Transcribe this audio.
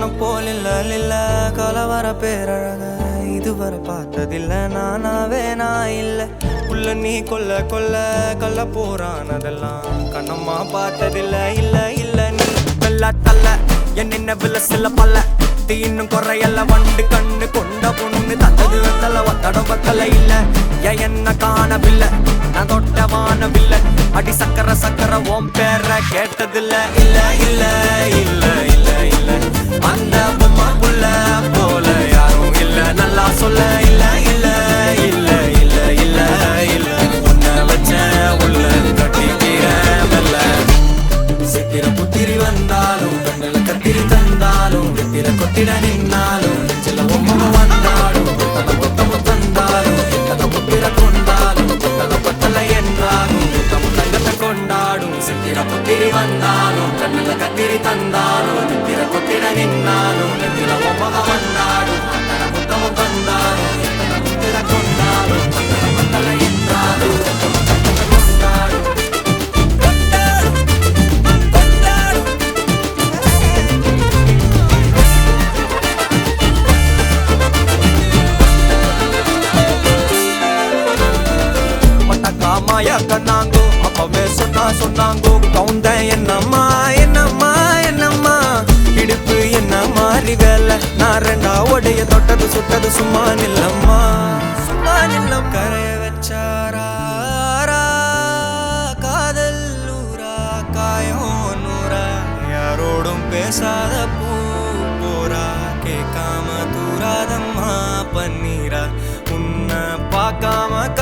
உன்ன போல் இல்ல இல்ல கலவர பேரழக இதுவரை பார்த்ததில்ல நானாவே நான் இல்ல உள்ள நீ கொல்ல கொல்ல கள்ள போறான் அதெல்லாம் கண்ணம்மா பார்த்ததில்ல இல்ல இல்ல நீ வெள்ள தள்ள என் நினைவுல சில பல்ல இன்னும் குறையல்ல வண்டு கண்ணு கொண்ட பொண்ணு தந்தது வெத்தல ஒத்தடம் பத்தல இல்ல ஏன் என்ன காணவில்லை நான் தொட்ட வானவில்லை அடி சக்கர சக்கர ஓம் பேர கேட்டதில்ல இல்ல இல்ல இல்ல இல்ல இல்ல அந்த பொம்மை புள்ள போல யாரும் இல்ல நல்லா சொல்ல இல்ல இல்ல இல்ல இல்ல இல்ல இல்ல உன்னை வச்ச உள்ள கட்டிக்கிற மெல்ல சித்திர புத்திரி வந்தாலும் கண்ணுல கத்திரி தந்தாலும் வெத்திர கொத்திட நின்னாலும் நெஞ்சில ஒம்ம வந்தாலும் கொத்தன கொத்தம தந்தாலும் எத்தனை புத்திர கொண்டாலும் கொத்தன கொத்தல என்றாலும் கொத்தம தங்கத்தை கொண்டாடும் சித்திர புத்திரி வந்தாலும் கண்ணுல கத்திரி தந்தாலும் வெத்திர கொத்திட நின்னாலும் நெஞ்சில ஒம்ம வந்தாலும் கொத்தன கொத்தம தந்தாலும் எத்தனை புத்திர கொண்டாலும் கொத்தன கொத்தல என்றாலும் கொத்தம தங்கத்தை கொண்டாடும் கொண்டாடும் கொண்டாடும் பட்டக்காமாயா கண்ணாங்கோ அப்பவே சொன்னா சொன்னாங்கோ கவுந்த என்னம்மா என்னம்மா என்னம்மா இடுப்பு என்ன மாறி வேலை நான் ரெண்டா உடைய தொட்டது சுட்டது சும்மா நில்லம்மா சும்மா நில்லம் கரைய வச்சாரா காதல் ஊரா காயம் நூறா யாரோடும் பேசாத பூ போரா கேட்காம தூராதம்மா பன்னீரா உன்னை பார்க்காம